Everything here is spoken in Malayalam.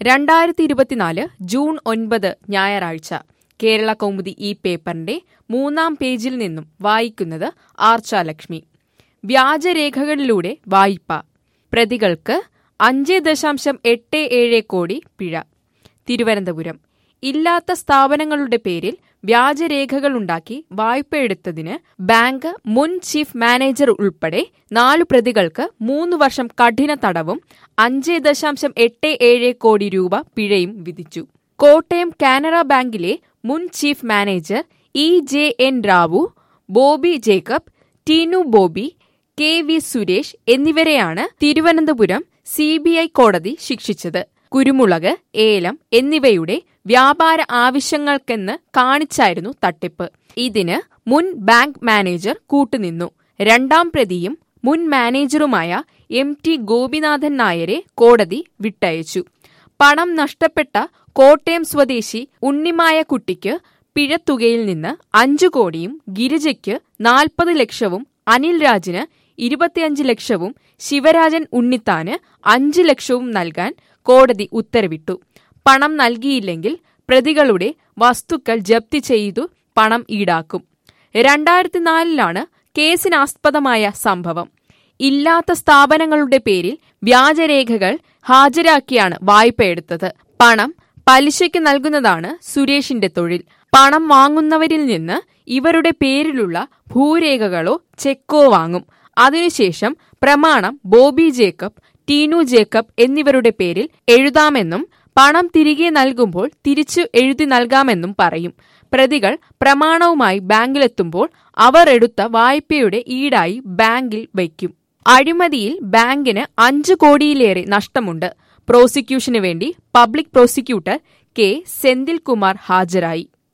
രണ്ടായിരത്തി ഇരുപത്തിനാല് ജൂൺ ഒൻപത് ഞായറാഴ്ച കേരള കൗമുദി ഈ പേപ്പറിന്റെ മൂന്നാം പേജിൽ നിന്നും വായിക്കുന്നത് ആർച്ചാലക്ഷ്മി വ്യാജരേഖകളിലൂടെ വായ്പ പ്രതികൾക്ക് അഞ്ച് ദശാംശം എട്ട് ഏഴ് കോടി പിഴ തിരുവനന്തപുരം ഇല്ലാത്ത സ്ഥാപനങ്ങളുടെ പേരിൽ വ്യാജരേഖകളുണ്ടാക്കി വായ്പയെടുത്തതിന് ബാങ്ക് മുൻ ചീഫ് മാനേജർ ഉൾപ്പെടെ നാലു പ്രതികൾക്ക് മൂന്ന് വർഷം കഠിന തടവും അഞ്ച് ദശാംശം എട്ട് ഏഴ് കോടി രൂപ പിഴയും വിധിച്ചു കോട്ടയം കാനറ ബാങ്കിലെ മുൻ chief manager E J N Rao Bobby Jacob Teenu Bobby K V Suresh എന്നിവരെയാണ് തിരുവനന്തപുരം സി ബി ഐ കോടതി ശിക്ഷിച്ചത് കുരുമുളക് ഏലം എന്നിവയുടെ വ്യാപാര ആവശ്യങ്ങൾക്കെന്ന് കാണിച്ചായിരുന്നു തട്ടിപ്പ് ഇതിന് മുൻ ബാങ്ക് മാനേജർ കൂട്ടുനിന്നു രണ്ടാം പ്രതിയും മുൻ മാനേജറുമായ എം ടി ഗോപിനാഥൻ നായരെ കോടതി വിട്ടയച്ചു പണം നഷ്ടപ്പെട്ട കോട്ടയം സ്വദേശി ഉണ്ണിമായ കുട്ടിക്ക് പിഴത്തുകയിൽ നിന്ന് അഞ്ചു കോടിയും ഗിരിജയ്ക്ക് നാൽപ്പത് ലക്ഷവും അനിൽ രാജിന് ഇരുപത്തിയഞ്ച് ലക്ഷവും ശിവരാജൻ ഉണ്ണിത്താന് അഞ്ച് ലക്ഷവും നൽകാൻ കോടതി ഉത്തരവിട്ടു പണം നൽകിയില്ലെങ്കിൽ പ്രതികളുടെ വസ്തുക്കൾ ജപ്തി ചെയ്തു പണം ഈടാക്കും രണ്ടായിരത്തി നാലിലാണ് കേസിനാസ്പദമായ സംഭവം ഇല്ലാത്ത സ്ഥാപനങ്ങളുടെ പേരിൽ വ്യാജരേഖകൾ ഹാജരാക്കിയാണ് വായ്പയെടുത്തത് പണം പലിശയ്ക്ക് നൽകുന്നതാണ് സുരേഷിന്റെ തൊഴിൽ പണം വാങ്ങുന്നവരിൽ നിന്ന് ഇവരുടെ പേരിലുള്ള ഭൂരേഖകളോ ചെക്കോ വാങ്ങും അതിനുശേഷം പ്രമാണം ബോബി ജേക്കബ് ടീനു ജേക്കബ് എന്നിവരുടെ പേരിൽ എഴുതാമെന്നും പണം തിരികെ നൽകുമ്പോൾ തിരിച്ചു എഴുതി നൽകാമെന്നും പറയും പ്രതികൾ പ്രമാണവുമായി ബാങ്കിലെത്തുമ്പോൾ അവർ എടുത്ത വായ്പയുടെ ഈടായി ബാങ്കിൽ വയ്ക്കും അഴിമതിയിൽ ബാങ്കിന് അഞ്ചു കോടിയിലേറെ നഷ്ടമുണ്ട് പ്രോസിക്യൂഷന് വേണ്ടി പബ്ലിക് പ്രോസിക്യൂട്ടർ കെ സെന്തിൽകുമാർ ഹാജരായി